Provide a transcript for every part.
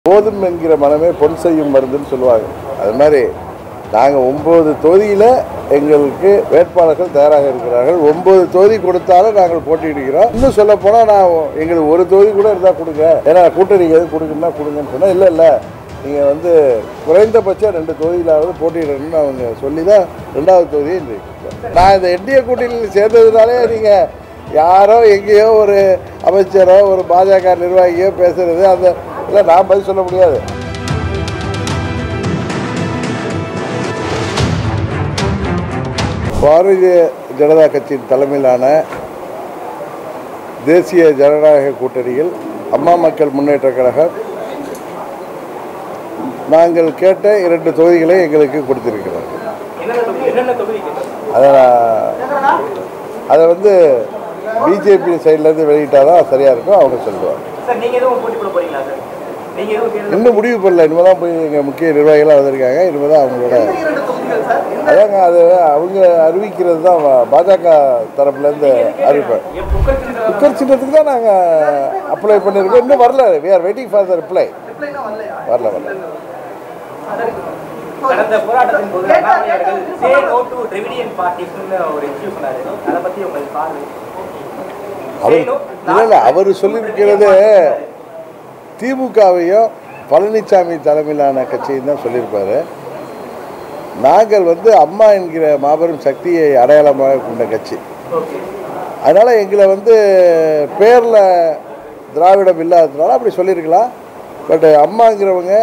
போதும் என்கிற மனமே பொன் செய்யும் மருந்துன்னு சொல்லுவாங்க அது மாதிரி நாங்கள் ஒம்பது தொகுதியில் எங்களுக்கு வேட்பாளர்கள் தயாராக இருக்கிறார்கள் ஒம்பது தொகுதி கொடுத்தாலும் நாங்கள் போட்டியிடுகிறோம் இன்னும் சொல்ல போனால் நான் எங்களுக்கு ஒரு தொகுதி கூட இருந்தால் கொடுங்க ஏன்னா கூட்டணிக்கு எதுவும் கொடுக்குன்னா கொடுங்கன்னு சொன்னால் இல்லை இல்லை நீங்கள் வந்து குறைந்தபட்சம் ரெண்டு தொகுதியிலாவது போட்டியிடணும்னு அவங்க சொல்லி தான் ரெண்டாவது தொகுதியை இன்றைக்கு கொடுத்தேன். நான் இந்த என்டிஏ கூட்டணியில் சேர்ந்ததுனாலே நீங்கள் யாரோ எங்கேயோ ஒரு அமைச்சரோ ஒரு பாஜக நிர்வாகியோ பேசுறது அந்த இல்லை நான் பதில் சொல்ல முடியாது பாரதிய ஜனதா கட்சியின் தலைமையிலான தேசிய ஜனநாயக கூட்டணியில் அம்மா மக்கள் முன்னேற்ற கழகம் நாங்கள் கேட்ட இரண்டு தொகுதிகளை எங்களுக்கு கொடுத்திருக்கிறார் என்னென்ன தொகுதி என்னென்ன தொகுதி கேட்டது? அதை நான் அதை வந்து பிஜேபி சைட்லேருந்து வெளியிட்டால் தான் சரியாக இருக்கும் அவங்க சொல்லுவாங்க சார் நீங்க எதுவும் போட்டி போட போறீங்களா சார் நீங்க எதுவும் தேர்தல் இன்னும் முடிவு பண்ணல இனிமேல் தான் போய் எங்கள் முக்கிய நிர்வாகிகளாக வந்திருக்காங்க இனிமேல் தான் அவங்களோட அதாங்க அது அவங்க அறிவிக்கிறது தான் பாஜக தரப்புலேருந்து அறிவிப்பேன் எப் புக்கர் சின்னத்துல குக்கர் சின்னத்துக்கு தான் நாங்கள் அப்ளை பண்ணியிருக்கோம் இன்னும் வரல we are waiting for the reply வரல வரல கடந்த போராட்டத்தின் போது அண்ணாமலை அவர்கள் சே நோ டு டிரிவிடியன் பார்ட்டிஸ்னு ஒரு இஷ்யூ சொன்னாரு அதை பத்தி உங்களுக்கு பார்வை அவர் இல்லை இல்லை அவர் சொல்லியிருக்கிறது திமுகவையும் பழனிசாமி தலைமையிலான கட்சியும் தான் சொல்லியிருப்பாரு நாங்கள் வந்து அம்மா என்கிற மாபெரும் சக்தியை அடையாளமாக கொண்ட கட்சி ஓகே அதனால் எங்களை வந்து பேரில் திராவிடம் இல்லாததுனால அப்படி சொல்லியிருக்கலாம் பட் அம்மாங்கிறவங்க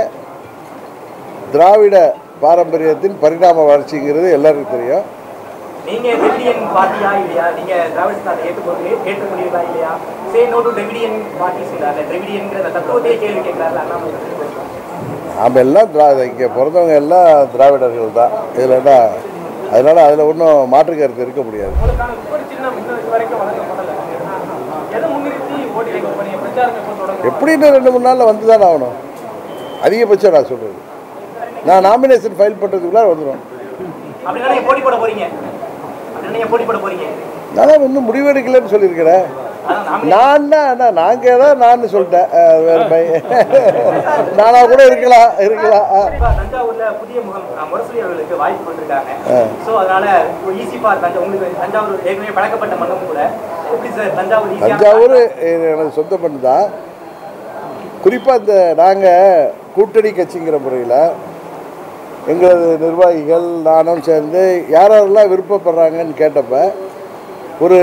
திராவிட பாரம்பரியத்தின் பரிணாம வளர்ச்சிங்கிறது எல்லாருக்கும் தெரியும் நீங்க டிரிவிடியன் பார்ட்டியா இல்லையா நீங்க திராவிடத்தை ஏற்றுக்கொண்டு ஏற்றுக்கொண்டீர்களா இல்லையா say no to Dravidian parties அந்த டிரிவிடியன்ங்கிற அந்த தத்துவத்தையே கேள்வி கேட்கிறாரு அண்ணாமலை நாம் எல்லாம் திரா இங்கே பிறந்தவங்க எல்லாம் திராவிடர்கள் தான் இதில் என்ன அதனால் அதில் ஒன்றும் மாற்று கருத்து இருக்க முடியாது உங்களுக்கான ஒரு சின்ன இன்னும் இது வரைக்கும் வழங்கப்படல எதை முன்னிறுத்தி ஓட்டு கேட்க போறீங்க பிரச்சாரம் எப்போ தொடங்கும் எப்படின்னு ரெண்டு மூணு நாளில் வந்து தான் ஆகணும் அதிகபட்சம் நான் சொல்கிறது நான் நாமினேஷன் ஃபைல் பண்ணுறதுக்குள்ளே வந்துடும் அப்படின்னா நீங்க போட்டி போட போறீங்க அப்படின்னா நீங்க போட்டி போட போறீங்க நான் தான் இன்னும் முடிவெடுக்கலைன்னு சொல்லியிருக்கிறேன் அதான் நாம நான் தான் நாங்கள் தான் நான் சொல்லிட்டேன் அஹ் வேற பையன் நானாக கூட இருக்கலாம் இருக்கலாம் அஹ். கண்டிப்பா தஞ்சாவூர்ல புதிய முகம் அஹ், முரசொலி அவர்களுக்கு வாய்ப்பு கொடுத்திருக்காங்க சோ அதனால ஈஸி பார் தஞ்சா உங்களுக்கு தஞ்சாவூர் ஏற்கனவே பழக்கப்பட்ட மண்ணும் கூட எப்படி சார் தஞ்சாவூர் ஈஸியா தஞ்சாவூர் இது எனது சொந்த மண் தான் குறிப்பாக இந்த நாங்கள் கூட்டணி கட்சிங்கிற முறையில் எங்களது நிர்வாகிகள் நானும் சேர்ந்து யார் யாரெல்லாம் விருப்பப்படுறாங்கன்னு கேட்டப்ப ஒரு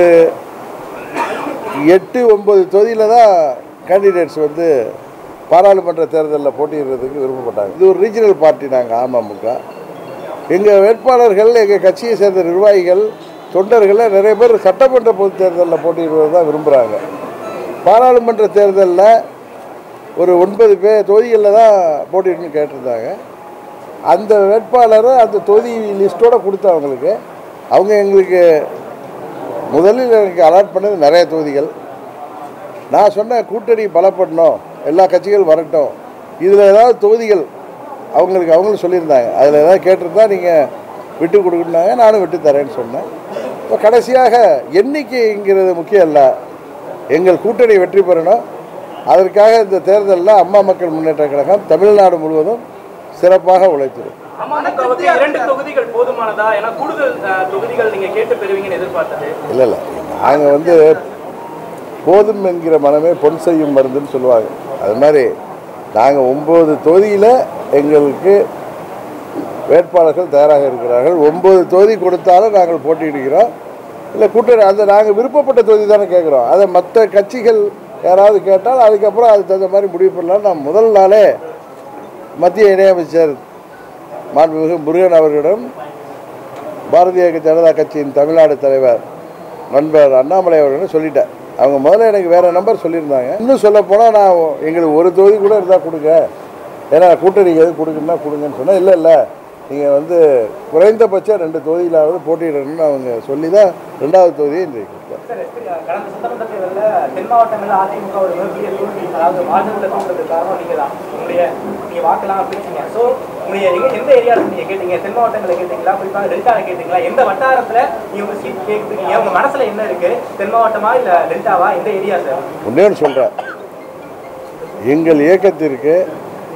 எட்டு ஒன்பது தொகுதியில் தான் கேண்டிடேட்ஸ் வந்து பாராளுமன்ற தேர்தலில் போட்டியிடுறதுக்கு விருப்பப்பட்டாங்க இது ஒரு ரீஜனல் பார்ட்டி நாங்கள் அமமுக எங்கள் வேட்பாளர்கள் எங்கள் கட்சியை சேர்ந்த நிர்வாகிகள் தொண்டர்களில் நிறைய பேர் சட்டமன்ற பொதுத் தேர்தலில் போட்டியிடுவது தான் விரும்புகிறாங்க பாராளுமன்ற தேர்தலில் ஒரு ஒன்பது பேர் தொகுதிகளில் தான் போட்டியிடணும்னு கேட்டிருந்தாங்க அந்த வேட்பாளரை அந்த தொகுதி லிஸ்ட்டோடு கொடுத்தேன் அவங்களுக்கு அவங்க எங்களுக்கு முதலில் எனக்கு அலாட் பண்ணது நிறைய தொகுதிகள் நான் சொன்ன கூட்டணி பலப்படணும் எல்லா கட்சிகள் வரட்டும் இதில் ஏதாவது தொகுதிகள் அவங்களுக்கு அவங்களும் சொல்லியிருந்தாங்க அதில் ஏதாவது கேட்டிருந்தா நீங்கள் விட்டு கொடுக்கணுனாங்க நானும் விட்டு தரேன்னு சொன்னேன் இப்போ கடைசியாக எண்ணிக்கைங்கிறது முக்கியம் இல்லை எங்கள் கூட்டணி வெற்றி பெறணும் அதற்காக இந்த தேர்தலில் அம்மா மக்கள் முன்னேற்ற கழகம் தமிழ்நாடு முழுவதும் சிறப்பாக உழைத்திடும் அமமுகவுக்கு இரண்டு தொகுதிகள் போதுமானதா ஏன்னா கூடுதல் அஹ், தொகுதிகள் நீங்க கேட்டு பெறுவீங்கன்னு எதிர்பார்த்தது இல்லை இல்லை நாங்கள் வந்து போதும் என்கிற மனமே பொன் செய்யும் மருந்துன்னு சொல்லுவாங்க அது மாதிரி நாங்கள் ஒம்பது தொகுதியில் எங்களுக்கு வேட்பாளர்கள் தயாராக இருக்கிறார்கள் ஒம்பது தொகுதி கொடுத்தாலும் நாங்கள் போட்டியிடுகிறோம் இல்லை கூட்டணி அந்த நாங்கள் விருப்பப்பட்ட தொகுதி தானே கேட்குறோம் அதை மற்ற கட்சிகள் யாராவது கேட்டால் அதுக்கப்புறம் அதுக்கு தகுந்த மாதிரி முடிவு பண்ணலாம் நான் முதல் நாளே மத்திய இணையமைச்சர் மாண்புமிகு முருகன் அவர்களிடம் பாரதிய ஜனதா கட்சியின் தமிழ்நாடு தலைவர் நண்பர் அண்ணாமலை அவர்களிடம் சொல்லிட்டேன் அவங்க முதல்ல எனக்கு வேற நம்பர் சொல்லியிருந்தாங்க இன்னும் சொல்ல போனால் நான் எங்களுக்கு ஒரு தொகுதி கூட இருந்தால் கொடுங்க ஏன்னா கூட்டணிக்கு எதுவும் கொடுக்குன்னா கொடுங்கன்னு சொன்னேன் இல்லை இல்லை நீங்கள் வந்து குறைந்தபட்சம் ரெண்டு தொகுதியிலாவது போட்டியிடணும்னு அவங்க சொல்லி தான் ரெண்டாவது தொகுதியை இன்றைக்கு கொடுத்தாங்க சார் எப்படி, அஹ், கடந்த சட்டமன்ற தேர்தலில் தென் மாவட்டங்களில் அதிமுக ஒரு மிகப்பெரிய தோல்வி அதாவது பாஜக தோன்றதுக்கு காரணம் நீங்க தான் உங்களுடைய நீங்க வாக்கெல்லாம் பிரிச்சீங்க ஸோ உங்களுடைய எங்க எந்த ஏரியாவில் நீங்க கேட்டீங்க தென் மாவட்டங்களில் கேட்டீங்களா குறிப்பாக டெல்டால கேட்டீங்களா எந்த வட்டாரத்துல நீங்க உங்க சீட் கேட்குறீங்க உங்க மனசுல என்ன இருக்கு தென் மாவட்டமா இல்ல டெல்டாவா எந்த ஏரியா சார் ஒன்றே ஒன்று சொல்கிறேன் எங்கள் இயக்கத்திற்கு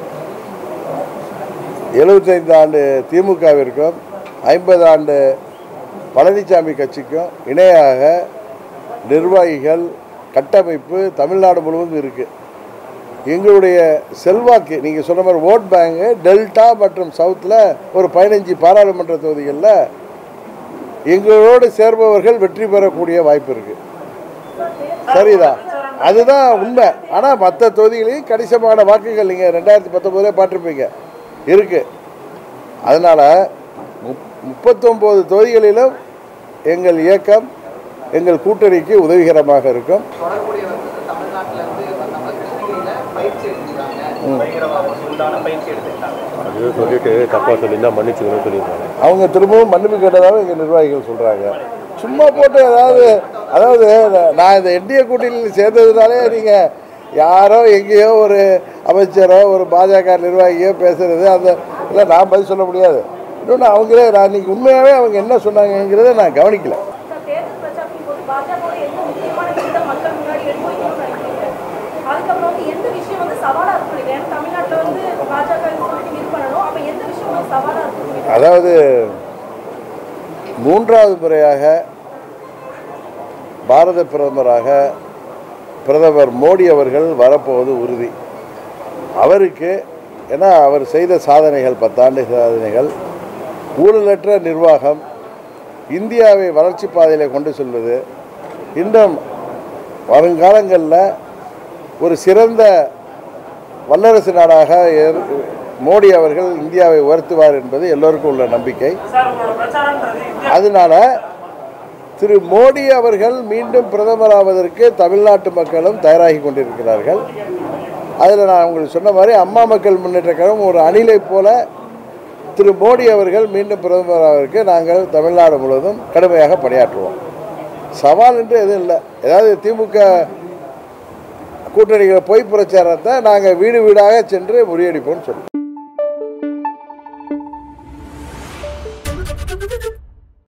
எழுபத்தைந்து ஆண்டு திமுகவிற்கும் ஐம்பது ஆண்டு பழனிசாமி கட்சிக்கும் இணையாக நிர்வாகிகள் கட்டமைப்பு தமிழ்நாடு முழுவதும் இருக்குது எங்களுடைய செல்வாக்கு நீங்கள் சொன்ன மாதிரி ஓட் பேங்கு டெல்டா மற்றும் சவுத்தில் ஒரு பதினஞ்சு பாராளுமன்ற தொகுதிகளில் எங்களோடு சேர்பவர்கள் வெற்றி பெறக்கூடிய வாய்ப்பு இருக்குது சரிதான் அதுதான் உண்மை ஆனால் மற்ற தொகுதிகளையும் கணிசமான வாக்குகள் நீங்கள் ரெண்டாயிரத்தி பத்தொம்போதில் பார்த்துருப்பீங்க இருக்குது அதனால் முப் முப்பத்தொம்போது தொகுதிகளிலும் எங்கள் இயக்கம் எங்கள் கூட்டணிக்கு உதவிகரமாக இருக்கும் தொடர்புடையவர்கள் தமிழ்நாட்டில இருந்து வந்தவங்க கிருஷ்ணகிரியில பயிற்சி எடுத்துக்கிறாங்க பயங்கரவாதம் உண்டான பயிற்சி எடுத்துக்கிட்டாங்க அது சொல்லிட்டு தப்பாக சொல்லியிருந்தா மன்னிச்சுக்கணும்னு சொல்லியிருந்தாங்க அவங்க திரும்பவும் மன்னிப்பு கேட்டதாக எங்கள் நிர்வாகிகள் சொல்கிறாங்க சும்மா போட்டு ஏதாவது அதாவது நான் இந்த என்டிஏ கூட்டணியில் சேர்ந்ததுனாலே நீங்கள் யாரோ எங்கேயோ ஒரு அமைச்சரோ ஒரு பாஜக நிர்வாகியோ பேசுறது அந்த இல்லை நான் பதில் சொல்ல முடியாது இன்னொன்று அவங்களே நான் இன்னைக்கு உண்மையாகவே அவங்க என்ன சொன்னாங்கங்கிறத நான் கவனிக்கல சார், தேர்தல் பிரச்சாரத்தின் போது பாஜகவோட எந்த முக்கியமான விஷயத்தை மக்கள் முன்னாடி எடுத்து வைக்கணும்னு நினைக்கிறீங்க அதுக்கப்புறம் வந்து எந்த விஷயம் வந்து சவாலா இருக்கும் நினைக்கிறேன் ஏன்னா தமிழ்நாட்டுல வந்து பாஜக சொல்லிட்டு இது பண்ணணும் அப்ப எந்த விஷயம் வந்து சவாலா இருக்கும் நினைக்கிறீங்க அதாவது மூன்றாவது முறையாக பாரத பிரதமராக பிரதமர் மோடி அவர்கள் வரப்போவது உறுதி அவருக்கு ஏன்னா அவர் செய்த சாதனைகள் பத்தாண்டு சாதனைகள் ஊழலற்ற நிர்வாகம் இந்தியாவை வளர்ச்சி பாதையில் கொண்டு செல்வது இன்னும் வருங்காலங்களில் ஒரு சிறந்த வல்லரசு நாடாக ஏற்- மோடி அவர்கள் இந்தியாவை உயர்த்துவார் என்பது எல்லோருக்கும் உள்ள நம்பிக்கை அதனால திரு மோடி அவர்கள் மீண்டும் பிரதமராவதற்கு தமிழ்நாட்டு மக்களும் தயாராகி கொண்டிருக்கிறார்கள் அதில் நான் உங்களுக்கு சொன்ன மாதிரி அம்மா மக்கள் முன்னேற்ற கழகம் ஒரு அணிலை போல திரு மோடி அவர்கள் மீண்டும் பிரதமராவதற்கு நாங்கள் தமிழ்நாடு முழுவதும் கடுமையாக பணியாற்றுவோம் சவால் என்று எதுவும் இல்லை ஏதாவது திமுக கூட்டணிகளை பொய் பிரச்சாரத்தை நாங்கள் வீடு வீடாக சென்று முறியடிப்போம்னு சொல்லுவோம்